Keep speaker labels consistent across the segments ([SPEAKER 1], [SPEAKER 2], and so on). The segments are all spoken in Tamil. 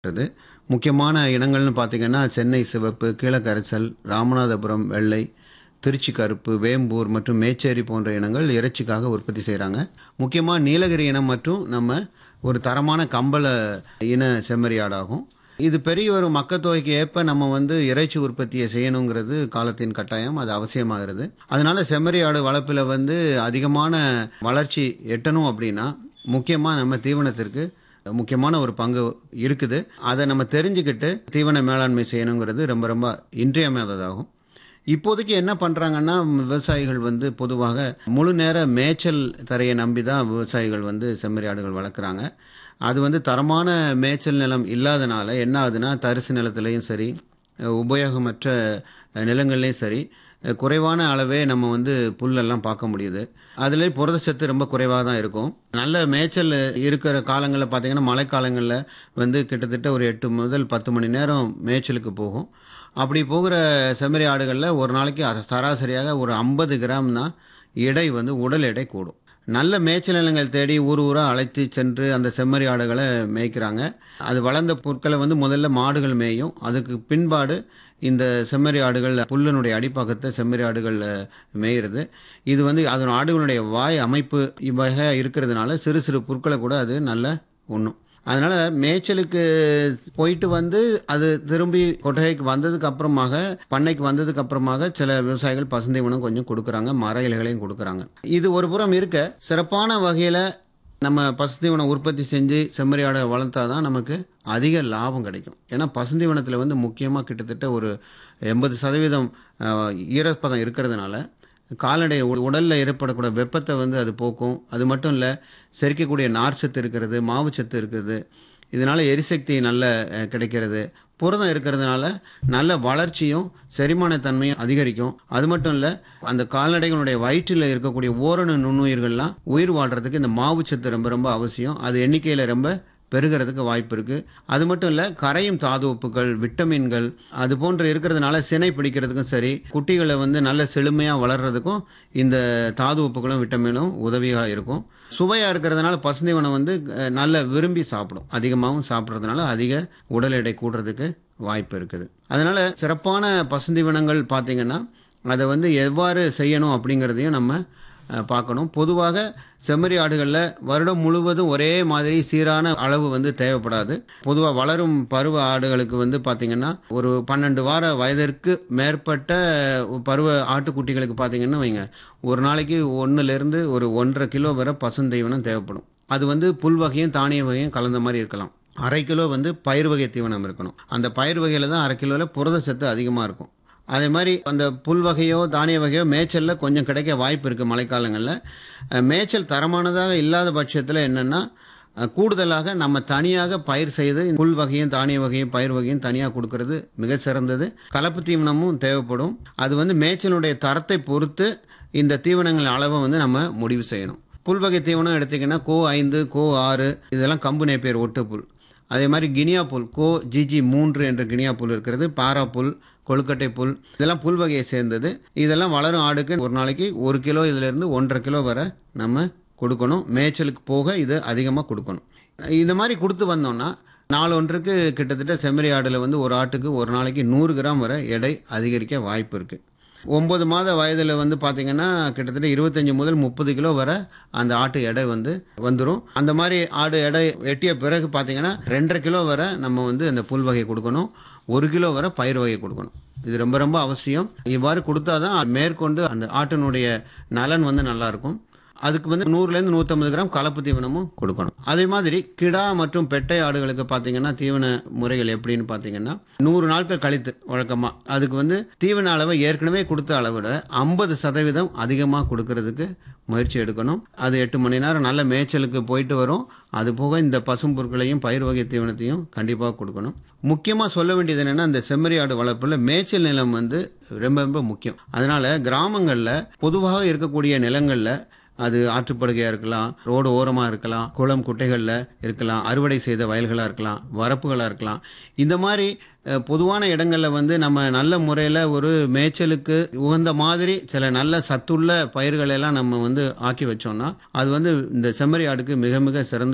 [SPEAKER 1] இருக்கிறது முக்கியமான இனங்கள்னு பார்த்தீங்கன்னா சென்னை சிவப்பு கீழக்கரைசல் ராமநாதபுரம் வெள்ளை திருச்சி கருப்பு வேம்பூர் மற்றும் மேச்சேரி போன்ற இனங்கள் இறைச்சிக்காக உற்பத்தி செய்கிறாங்க முக்கியமாக நீலகிரி இனம் மற்றும் நம்ம ஒரு தரமான கம்பள இன செம்மறியாடாகும் இது பெரிய ஒரு மக்கத்தொகைக்கு ஏற்ப நம்ம வந்து இறைச்சி உற்பத்தியை செய்யணுங்கிறது காலத்தின் கட்டாயம் அது அவசியமாகிறது அதனால செம்மறியாடு வளர்ப்பில் வந்து அதிகமான வளர்ச்சி எட்டணும் அப்படின்னா முக்கியமாக நம்ம தீவனத்திற்கு முக்கியமான ஒரு பங்கு இருக்குது அதை நம்ம தெரிஞ்சுக்கிட்டு தீவன மேலாண்மை செய்யணுங்கிறது ரொம்ப ரொம்ப இன்றியமையாததாகும் இப்போதைக்கு என்ன பண்ணுறாங்கன்னா விவசாயிகள் வந்து பொதுவாக முழு நேர மேய்ச்சல் தரையை நம்பி தான் விவசாயிகள் வந்து செம்மறி ஆடுகள் வளர்க்குறாங்க அது வந்து தரமான மேய்ச்சல் நிலம் இல்லாதனால என்ன ஆகுதுன்னா தரிசு நிலத்துலேயும் சரி உபயோகமற்ற நிலங்கள்லேயும் சரி குறைவான அளவே நம்ம வந்து புல்லெல்லாம் பார்க்க முடியுது அதிலே புரதச்சத்து ரொம்ப குறைவாக தான் இருக்கும் நல்ல மேய்ச்சல் இருக்கிற காலங்களில் பார்த்தீங்கன்னா மழைக்காலங்களில் வந்து கிட்டத்தட்ட ஒரு எட்டு முதல் பத்து மணி நேரம் மேய்ச்சலுக்கு போகும் அப்படி போகிற செம்மறி ஆடுகளில் ஒரு நாளைக்கு அ- சராசரியாக ஒரு ஐம்பது கிராம் தான் எடை வந்து உடல் எடை கூடும் நல்ல மேய்ச்சல் நிலங்கள் தேடி ஊர் ஊராக அழைத்து சென்று அந்த செம்மறி ஆடுகளை மேய்க்கிறாங்க அது வளர்ந்த பொருட்களை வந்து முதல்ல மாடுகள் மேயும் அதுக்கு பின்பாடு இந்த செம்மறி ஆடுகள் புல்லினுடைய அடிப்பாக்கத்தை செம்மறி ஆடுகள் மேயிறது இது வந்து அதன் ஆடுகளுடைய வாய் அமைப்பு இவ்வகை இருக்கிறதுனால சிறு சிறு புற்களை கூட அது நல்ல உண்ணும் அதனால் மேய்ச்சலுக்கு போயிட்டு வந்து அது திரும்பி கொட்டகைக்கு வந்ததுக்கு அப்புறமாக பண்ணைக்கு வந்ததுக்கு அப்புறமாக சில விவசாயிகள் பசுந்தீவனம் கொஞ்சம் கொடுக்குறாங்க மர இலைகளையும் கொடுக்குறாங்க இது ஒரு புறம் இருக்க சிறப்பான வகையில் நம்ம பசுந்தீவனம் உற்பத்தி செஞ்சு செம்மறி ஆடை வளர்த்தா தான் நமக்கு அதிக லாபம் கிடைக்கும் ஏன்னா பசுந்தீவனத்தில் வந்து முக்கியமாக கிட்டத்தட்ட ஒரு எண்பது சதவீதம் அஹ், ஈரப்பதம் இருக்கிறதுனால கால்நடை உ- உடல்ல ஏற்படக்கூடிய வெப்பத்தை வந்து அது போக்கும் அது மட்டும் இல்லை செரிக்கக்கூடிய நார்ச்சத்து இருக்கிறது மாவுச்சத்து இருக்குது இதனால எரிசக்தி நல்ல அஹ், கிடைக்கிறது புரதம் இருக்கிறதுனால நல்ல வளர்ச்சியும் செரிமானத்தன்மையும் அதிகரிக்கும் அது மட்டும் இல்லை அந்த கால்நடைகளுடைய வயிற்றில் இருக்கக்கூடிய ஓரணு நுண்ணுயிர்கள்லாம் உயிர் வாழ்றதுக்கு இந்த மாவுச்சத்து ரொம்ப ரொம்ப அவசியம் அது எண்ணிக்கையில் ரொம்ப பெருகிறதுக்கு வாய்ப்பு இருக்கு அது மட்டும் இல்லை கரையும் தாது உப்புகள் விட்டமின்கள் அது போன்று இருக்கிறதுனால சினை பிடிக்கிறதுக்கும் சரி குட்டிகளை வந்து நல்ல செழுமையாக வளர்றதுக்கும் இந்த தாது உப்புகளும் விட்டமினும் உதவியாக இருக்கும் சுவையாக இருக்கிறதுனால பசுந்தீவனம் வந்து அஹ், நல்ல விரும்பி சாப்பிடும் அதிகமாகவும் சாப்பிட்றதுனால அதிக உடல் எடை கூடுறதுக்கு வாய்ப்பு இருக்குது அதனால சிறப்பான பசுந்தீவனங்கள் பார்த்தீங்கன்னா அதை வந்து எவ்வாறு செய்யணும் அப்படிங்கிறதையும் நம்ம அஹ், பார்க்கணும் பொதுவாக செம்மறி ஆடுகளில் வருடம் முழுவதும் ஒரே மாதிரி சீரான அளவு வந்து தேவைப்படாது பொதுவாக வளரும் பருவ ஆடுகளுக்கு வந்து பார்த்திங்கன்னா ஒரு பன்னெண்டு வார வயதிற்கு மேற்பட்ட பருவ ஆட்டுக்குட்டிகளுக்கு பார்த்தீங்கன்னா வைங்க ஒரு நாளைக்கு ஒன்றுலேருந்து ஒரு ஒன்றரை கிலோ வரை பசுந்தீவனம் தேவைப்படும் அது வந்து புல் வகையும் தானிய வகையும் கலந்த மாதிரி இருக்கலாம் அரை கிலோ வந்து பயிர் வகை தீவனம் இருக்கணும் அந்த பயிர் வகையில் தான் அரை கிலோவில் புரதச்சத்து அதிகமாக இருக்கும் அதே மாதிரி அந்த புல் வகையோ தானிய வகையோ மேய்ச்சலில் கொஞ்சம் கிடைக்க வாய்ப்பு இருக்குது மழைக்காலங்களில் அஹ், மேய்ச்சல் தரமானதாக இல்லாத பட்சத்தில் என்னென்னா கூடுதலாக நம்ம தனியாக பயிர் செய்து புல் வகையும் தானிய வகையும் பயிர் வகையும் தனியாக கொடுக்கறது மிக சிறந்தது கலப்பு தீவனமும் தேவைப்படும் அது வந்து மேய்ச்சலுடைய தரத்தை பொறுத்து இந்த தீவனங்கள் அளவை வந்து நம்ம முடிவு செய்யணும் புல் வகை தீவனம் எடுத்திங்கன்னா கோ ஐந்து கோ ஆறு இதெல்லாம் கம்பு நேப்பியர் ஒட்டு புல் அதே மாதிரி கினியா புல் கோ ஜிஜி மூன்று என்ற கினியா புல் இருக்கிறது பாரா புல் கொழுக்கட்டை புல் இதெல்லாம் புல் வகையை சேர்ந்தது இதெல்லாம் வளரும் ஆடுக்கு ஒரு நாளைக்கு ஒரு கிலோ இதிலிருந்து ஒன்றரை கிலோ வரை நம்ம கொடுக்கணும் மேய்ச்சலுக்கு போக இது அதிகமாக கொடுக்கணும் இந்த மாதிரி கொடுத்து வந்தோம்னா நாலு ஒன்றுக்கு கிட்டத்தட்ட செம்மறி ஆடில் வந்து ஒரு ஆட்டுக்கு ஒரு நாளைக்கு நூறு கிராம் வரை எடை அதிகரிக்க வாய்ப்பு இருக்குது ஒம்பது மாத வயதில் வந்து பார்த்தீங்கன்னா கிட்டத்தட்ட இருபத்தஞ்சி முதல் முப்பது கிலோ வரை அந்த ஆட்டு எடை வந்து வந்துடும் அந்த மாதிரி ஆடு எடை எட்டிய பிறகு பார்த்தீங்கன்னா ரெண்டரை கிலோ வரை நம்ம வந்து அந்த புல் வகை கொடுக்கணும் ஒரு கிலோ வரை பயிர் வகை கொடுக்கணும் இது ரொம்ப ரொம்ப அவசியம் இவ்வாறு கொடுத்தாதான் மேற்கொண்டு அந்த ஆட்டினுடைய நலன் வந்து நல்லா இருக்கும் அதுக்கு வந்து நூறுலேருந்து நூற்றம்பது கிராம் கலப்பு தீவனமும் கொடுக்கணும் அதே மாதிரி கிடா மற்றும் பெட்டை ஆடுகளுக்கு பார்த்தீங்கன்னா தீவன முறைகள் எப்படின்னு பார்த்தீங்கன்னா நூறு நாட்கள் கழித்து வழக்கமாக அதுக்கு வந்து தீவன அளவை ஏற்கனவே கொடுத்த அளவை விட ஐம்பது சதவீதம் அதிகமாக கொடுக்கறதுக்கு முயற்சி எடுக்கணும் அது எட்டு மணி நேரம் நல்ல மேய்ச்சலுக்கு போயிட்டு வரும் அது போக இந்த பசும் பொருட்களையும் பயிர் வகை தீவனத்தையும் கண்டிப்பாக கொடுக்கணும் முக்கியமாக சொல்ல வேண்டியது என்னென்னா இந்த செம்மறி ஆடு வளர்ப்பில் மேய்ச்சல் நிலம் வந்து ரொம்ப ரொம்ப முக்கியம் அதனால் கிராமங்களில் பொதுவாக இருக்கக்கூடிய நிலங்களில் அது ஆற்றுப்படுகையாக இருக்கலாம் ரோடு ஓரமாக இருக்கலாம் குளம் குட்டைகளில் இருக்கலாம் அறுவடை செய்த வயல்களாக இருக்கலாம் வரப்புகளாக இருக்கலாம் இந்த மாதிரி அஹ், பொதுவான இடங்களில் வந்து நம்ம நல்ல முறையில் ஒரு மேய்ச்சலுக்கு உகந்த மாதிரி சில நல்ல சத்துள்ள பயிர்களை எல்லாம் நம்ம வந்து ஆக்கி வச்சோம்னா அது வந்து இந்த செம்மறி ஆடுக்கு மிக மிக சிறந்தது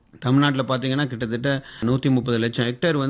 [SPEAKER 1] தமிழ்நாட்டில் பார்த்தீங்கன்னா கிட்டத்தட்ட நூற்றி முப்பது லட்சம் ஹெக்டேர் வந்து